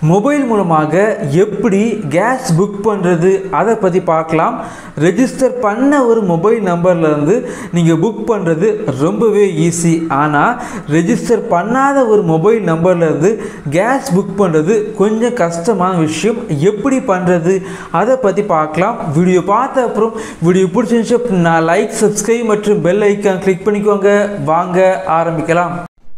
mobile மூலமாக எப்படி gas book பண்ணுறது அதை பற்றி பார்க்கலாம் ரெஜிஸ்டர் பண்ண ஒரு மொபைல் நம்பர்லேருந்து நீங்கள் புக் பண்ணுறது ரொம்பவே ஈஸி ஆனால் ரெஜிஸ்டர் பண்ணாத ஒரு மொபைல் நம்பர்லேருந்து கேஸ் புக் பண்ணுறது கொஞ்சம் கஷ்டமான விஷயம் எப்படி பண்ணுறது அதை பற்றி பார்க்கலாம் வீடியோ பார்த்த அப்புறம் வீடியோ பிடிச்சிருந்துச்சு அப்படின்னா லைக் சப்ஸ்கிரைப் மற்றும் பெல் ஐக்கான் கிளிக் பண்ணிக்கோங்க வாங்க ஆரம்பிக்கலாம்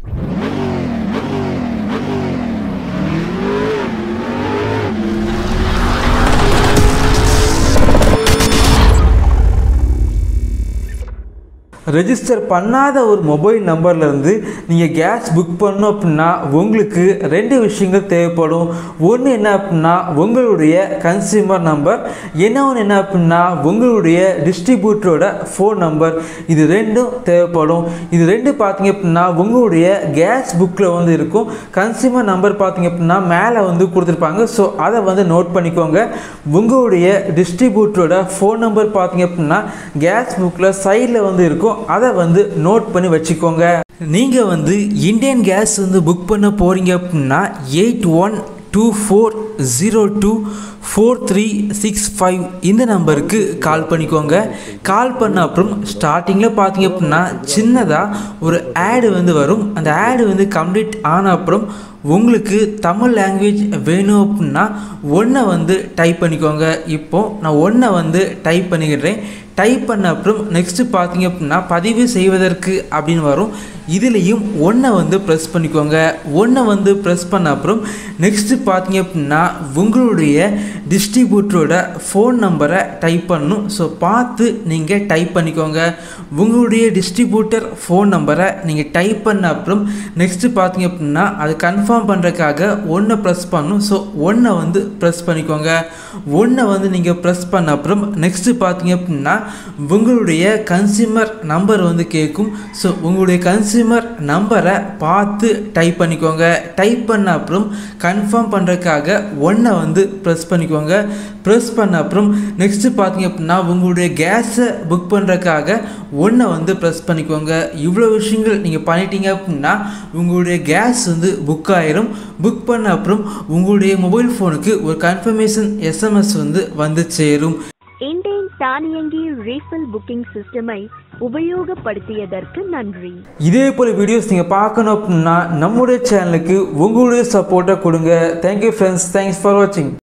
ரெஜிஸ்டர் பண்ணாத ஒரு மொபைல் நம்பர்லேருந்து நீங்கள் கேஸ் புக் பண்ணணும் அப்படின்னா உங்களுக்கு ரெண்டு விஷயங்கள் தேவைப்படும் ஒன்று என்ன அப்படின்னா உங்களுடைய கன்சியூமர் நம்பர் என்ன ஒன்று என்ன அப்படின்னா உங்களுடைய டிஸ்ட்ரிபியூட்டரோட ஃபோன் நம்பர் இது ரெண்டும் தேவைப்படும் இது ரெண்டு பார்த்தீங்க அப்படின்னா உங்களுடைய கேஸ் புக்கில் வந்து இருக்கும் கன்சியூமர் நம்பர் பார்த்தீங்க அப்படின்னா மேலே வந்து கொடுத்துருப்பாங்க ஸோ அதை வந்து நோட் பண்ணிக்கோங்க உங்களுடைய டிஸ்ட்ரிபியூட்டரோட ஃபோன் நம்பர் பார்த்தீங்க அப்படின்னா கேஸ் புக்கில் சைடில் வந்து இருக்கும் அதை வந்து நோட் பண்ணி வச்சுக்கோங்க நீங்கள் வந்து இந்தியன் கேஸ் வந்து புக் பண்ண போகிறீங்க அப்படின்னா eight one two four zero two four three six five இந்த நம்பருக்கு கால் பண்ணிக்கோங்க கால் பண்ண அப்புறம் ஸ்டார்டிங்கில் பார்த்தீங்க அப்படின்னா சின்னதாக ஒரு ஆடு வந்து வரும் அந்த ஆடு வந்து கம்ப்ளீட் ஆன அப்புறம் உங்களுக்கு தமிழ் லாங்குவேஜ் வேணும் அப்படின்னா ஒன்றை வந்து டைப் பண்ணிக்கோங்க இப்போது நான் ஒன்றை வந்து டைப் பண்ணிக்கிறேன் டைப் பண்ண அப்புறம் நெக்ஸ்ட்டு பார்த்தீங்க அப்படின்னா பதிவு செய்வதற்கு அப்படின்னு வரும் இதுலேயும் ஒன்றை வந்து ப்ரெஸ் பண்ணிக்கோங்க ஒன்றை வந்து ப்ரெஸ் பண்ண அப்புறம் நெக்ஸ்ட்டு பார்த்தீங்க அப்படின்னா உங்களுடைய டிஸ்ட்ரிபியூட்டரோட ஃபோன் நம்பரை டைப் பண்ணணும் ஸோ பார்த்து நீங்கள் டைப் பண்ணிக்கோங்க உங்களுடைய டிஸ்ட்ரிபியூட்டர் ஃபோன் நம்பரை நீங்கள் டைப் பண்ண அப்புறம் நெக்ஸ்ட்டு பார்த்தீங்க அப்படின்னா அது கன்ஃபார்ம் பண்ணுறதுக்காக ஒன்றை ப்ரெஸ் பண்ணணும் ஸோ ஒன்றை வந்து ப்ரெஸ் பண்ணிக்கோங்க ஒன்றை வந்து நீங்கள் ப்ரெஸ் பண்ண அப்புறம் நெக்ஸ்ட்டு பார்த்தீங்க அப்படின்னா உங்களுடைய கன்சியூமர் நம்பர் வந்து கேட்கும் ஸோ உங்களுடைய கன்சியூமர் நம்பரை பார்த்து டைப் பண்ணிக்கோங்க டைப் பண்ண அப்புறம் கன்ஃபார்ம் பண்ணுறதுக்காக ஒன்றை வந்து ப்ரெஸ் பண்ணிக்கோங்க ப்ரெஸ் பண்ண அப்புறம் நெக்ஸ்ட்டு பார்த்தீங்க அப்படின்னா உங்களுடைய கேஸை புக் பண்ணுறதுக்காக ஒன்றை வந்து ப்ரெஸ் பண்ணிக்கோங்க இவ்வளோ விஷயங்கள் நீங்கள் பண்ணிட்டீங்க அப்படின்னா உங்களுடைய கேஸ் வந்து புக் ஆயிரும் புக் பண்ண அப்புறம் உங்களுடைய மொபைல் ஃபோனுக்கு ஒரு கன்ஃபர்மேஷன் எஸ்எம்எஸ் வந்து வந்து சேரும் இண்டேன் தானியங்கி ரீஃபில் புக்கிங் சிஸ்டமை உபயோகப்படுத்தியதற்கு நன்றி இதே போல் வீடியோஸ் நீங்கள் பார்க்கணும் அப்படின்னா நம்முடைய சேனலுக்கு உங்களுடைய சப்போர்ட்டை கொடுங்க தேங்க்யூ ஃப்ரெண்ட்ஸ் தேங்க்ஸ் ஃபார் வாட்சிங்